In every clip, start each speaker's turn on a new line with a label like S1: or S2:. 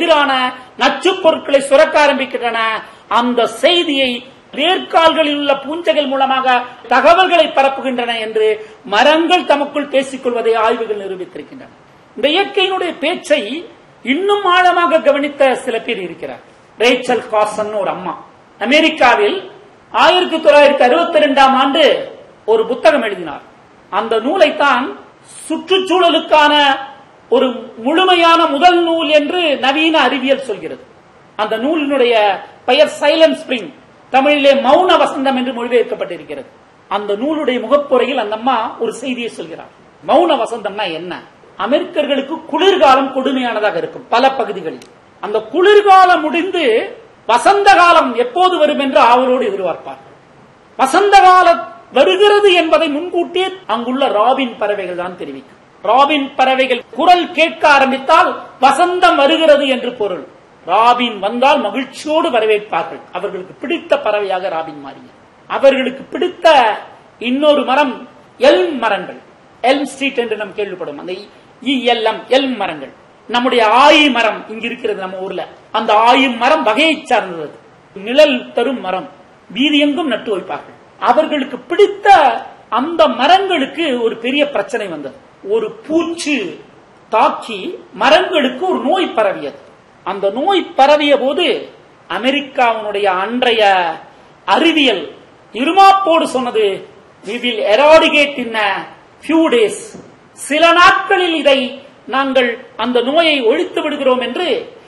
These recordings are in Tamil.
S1: எதிரான நச்சுப் பொருட்களை சுரக்க ஆரம்பிக்கின்றன அந்த செய்தியை வேர்க்கால்களில் உள்ள பூஞ்சைகள் மூலமாக தகவல்களை பரப்புகின்றன என்று மரங்கள் தமக்குள் பேசிக் கொள்வதை ஆய்வுகள் நிரூபித்திருக்கின்றன இந்த இயற்கையினுடைய பேச்சை இன்னும் ஆழமாக கவனித்த சில பேர் இருக்கிறார் ரேச்சல் காசன் ஒரு அம்மா அமெரிக்காவில் ஆயிரத்தி தொள்ளாயிரத்தி அறுபத்தி ரெண்டாம் ஆண்டு ஒரு புத்தகம் எழுதினார் அந்த நூலைத்தான் சுற்றுச்சூழலுக்கான ஒரு முழுமையான முதல் நூல் என்று நவீன அறிவியல் சொல்கிறது அந்த நூலினுடைய பெயர் சைலண்ட் ஸ்பிரிங் தமிழிலே மௌன வசந்தம் என்று மொழிபெயர்க்கப்பட்டிருக்கிறது அந்த நூலுடைய முகப்புரையில் அந்த அம்மா ஒரு செய்தியை சொல்கிறார் மௌன வசந்தம்னா என்ன அமெரிக்கர்களுக்கு குளிர்காலம் கொடுமையானதாக இருக்கும் பல பகுதிகளில் அந்த குளிர்காலம் முடிந்து வசந்த காலம் எப்போது வரும் என்று ஆவலோடு எதிர்பார்ப்பார்கள் வசந்த காலம் வருகிறது என்பதை முன்கூட்டியே அங்குள்ள ராபின் பறவைகள் தான் தெரிவிக்கும் ராபின் பறவைகள் குரல் கேட்க ஆரம்பித்தால் வசந்தம் வருகிறது என்று பொருள் ராபின் வந்தால் மகிழ்ச்சியோடு வரவேற்பார்கள் அவர்களுக்கு பிடித்த பறவையாக ராபின் மாறியது அவர்களுக்கு பிடித்த இன்னொரு மரம் எல்ம் மரங்கள் எல்ம் ஸ்ட்ரீட் என்று நாம் கேள்விப்படும் அந்த இஎல்எம் எல்ம் மரங்கள் நம்முடைய ஆயி மரம் இங்க இருக்கிறது நம்ம ஊர்ல அந்த ஆயு மரம் வகையை சார்ந்தது நிழல் தரும் மரம் வீதி எங்கும் நட்டு வைப்பார்கள் அவர்களுக்கு பிடித்த அந்த மரங்களுக்கு ஒரு பெரிய பிரச்சனை வந்தது ஒரு பூச்சு தாக்கி மரங்களுக்கு ஒரு நோய் பரவியது அந்த நோய் பரவிய போது அமெரிக்காவினுடைய அன்றைய அறிவியல் இருமாப்போடு சொன்னது we will eradicate in a few days சில நாட்களில் இதை நாங்கள் அந்த நோயை ஒழித்து விடுகிறோம் என்று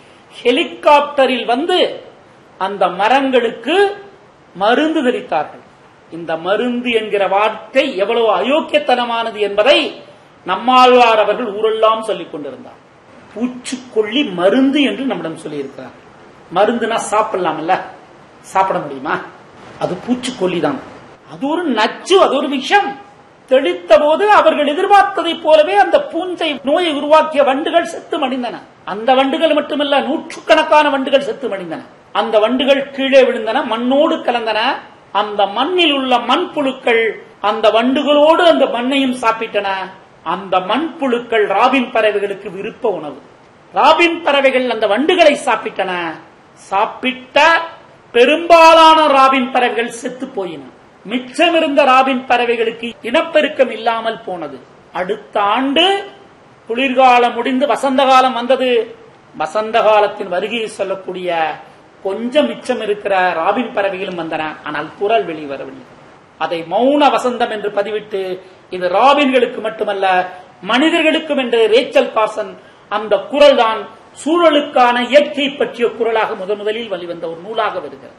S1: ஹெலிகாப்டரில் வந்து அந்த மரங்களுக்கு மருந்து தெளித்தார்கள் இந்த மருந்து என்கிற வார்த்தை எவ்வளவு அயோக்கியத்தனமானது என்பதை நம்மாழ்வார் அவர்கள் ஊரெல்லாம் சொல்லிக் கொண்டிருந்தார் பூச்சிக்கொல்லி மருந்து என்று நம்மிடம் சொல்லியிருக்கிறார் மருந்துனா சாப்பிடலாம்ல சாப்பிட முடியுமா அது பூச்சிக்கொல்லி தான் அது ஒரு நச்சு அது ஒரு விஷம் தெளித்த போது அவர்கள் எதிர்பார்த்ததைப் போலவே அந்த பூஞ்சை நோயை உருவாக்கிய வண்டுகள் செத்து மடிந்தன அந்த வண்டுகள் மட்டுமல்ல நூற்றுக்கணக்கான வண்டுகள் செத்து மடிந்தன அந்த வண்டுகள் கீழே விழுந்தன மண்ணோடு கலந்தன அந்த மண்ணில் உள்ள மண்புழுக்கள் அந்த வண்டுகளோடு அந்த மண்ணையும் சாப்பிட்டன அந்த மண்புழுக்கள் ராபின் பறவைகளுக்கு விருப்ப உணவு ராபின் பறவைகள் அந்த வண்டுகளை சாப்பிட்டன சாப்பிட்ட பெரும்பாலான ராபின் பறவைகள் செத்து போயின மிச்சமிருந்த ராபின் பறவைகளுக்கு இனப்பெருக்கம் இல்லாமல் போனது அடுத்த ஆண்டு குளிர்காலம் முடிந்து வசந்த காலம் வந்தது வசந்த காலத்தின் வருகையை சொல்லக்கூடிய கொஞ்சம் மிச்சம் இருக்கிற ராபின் பறவைகளும் வந்தன ஆனால் குரல் வெளிவரவில்லை அதை மௌன வசந்தம் என்று பதிவிட்டு இது ராபின்களுக்கு மட்டுமல்ல மனிதர்களுக்கும் என்று ரேச்சல் காசன் அந்த குரல் தான் சூழலுக்கான இயற்கை பற்றிய குரலாக முதன் முதலில் வெளிவந்த ஒரு நூலாக வருகிறது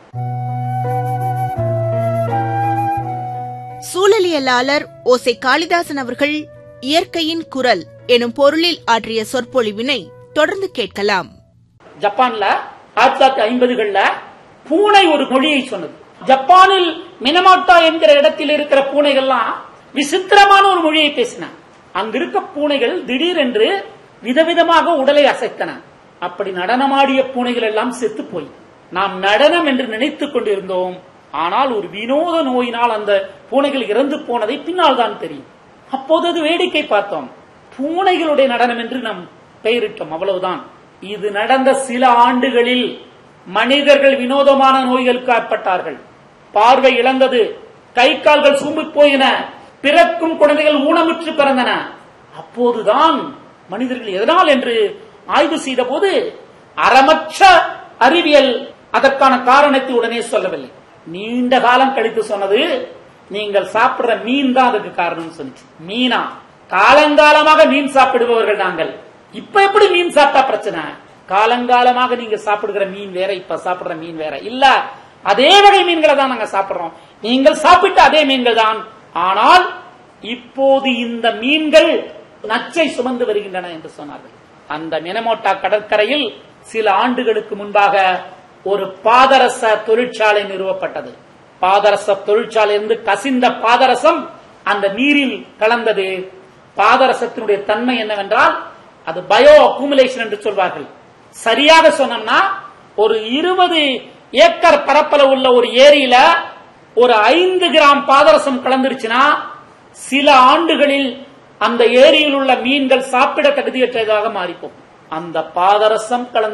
S2: சூழலியலாளர் ஓசை காளிதாசன் அவர்கள் இயற்கையின் குரல் எனும் பொருளில் ஆற்றிய சொற்பொழிவினை தொடர்ந்து கேட்கலாம்
S1: ஜப்பான்ல ஆயிரத்தி தொள்ளாயிரத்தி ஐம்பதுகள்ல பூனை ஒரு மொழியை சொன்னது ஜப்பானில் மினமாட்டா என்கிற இடத்தில் இருக்கிற பூனைகள்லாம் விசித்திரமான ஒரு மொழியை பேசின அங்க இருக்க பூனைகள் திடீரென்று விதவிதமாக உடலை அசைத்தன அப்படி நடனமாடிய பூனைகள் எல்லாம் செத்து போய் நாம் நடனம் என்று நினைத்துக் கொண்டிருந்தோம் ஆனால் ஒரு வினோத நோயினால் அந்த பூனைகள் இறந்து போனதை பின்னால் தான் தெரியும் அப்போது அது வேடிக்கை பார்த்தோம் பூனைகளுடைய நடனம் என்று நாம் பெயரிட்டோம் அவ்வளவுதான் இது நடந்த சில ஆண்டுகளில் மனிதர்கள் வினோதமான நோய்களுக்கு ஆட்பட்டார்கள் பார்வை இழந்தது கை கால்கள் சூம்பி போயின பிறக்கும் குழந்தைகள் ஊனமுற்று பிறந்தன அப்போதுதான் மனிதர்கள் எதனால் என்று ஆய்வு செய்த போது அறமற்ற அறிவியல் அதற்கான காரணத்தை உடனே சொல்லவில்லை நீண்ட காலம் கழித்து சொன்னது நீங்கள் சாப்பிடுற மீன் தான் அதுக்கு காரணம் சொன்னிச்சு மீனா காலங்காலமாக மீன் சாப்பிடுபவர்கள் நாங்கள் இப்ப எப்படி மீன் சாப்பிட்டா பிரச்சனை காலங்காலமாக நீங்க சாப்பிடுகிற மீன் வேற இப்ப சாப்பிடுற மீன் வேற இல்ல அதே வகை மீன்களை தான் நாங்க சாப்பிடுறோம் நீங்கள் சாப்பிட்ட அதே மீன்கள் தான் ஆனால் இப்போது இந்த மீன்கள் நச்சை சுமந்து வருகின்றன என்று சொன்னார்கள் அந்த மினமோட்டா கடற்கரையில் சில ஆண்டுகளுக்கு முன்பாக ஒரு பாதரச தொழிற்சாலை நிறுவப்பட்டது பாதரச தொழிற்சாலையிலிருந்து கசிந்த பாதரசம் அந்த நீரில் கலந்தது பாதரசத்தினுடைய தன்மை என்னவென்றால் அது பயோ அக்குமுலேஷன் என்று சொல்வார்கள் சரியாக சொன்னோம்னா ஒரு இருபது ஏக்கர் பரப்பளவு உள்ள ஒரு ஏரியில ஒரு ஐந்து கிராம் பாதரசம் கலந்துருச்சுன்னா சில ஆண்டுகளில் அந்த ஏரியில் உள்ள மீன்கள் சாப்பிட தகுதியற்றதாக மாறிப்போம் அந்த பாதரசம் கலந்த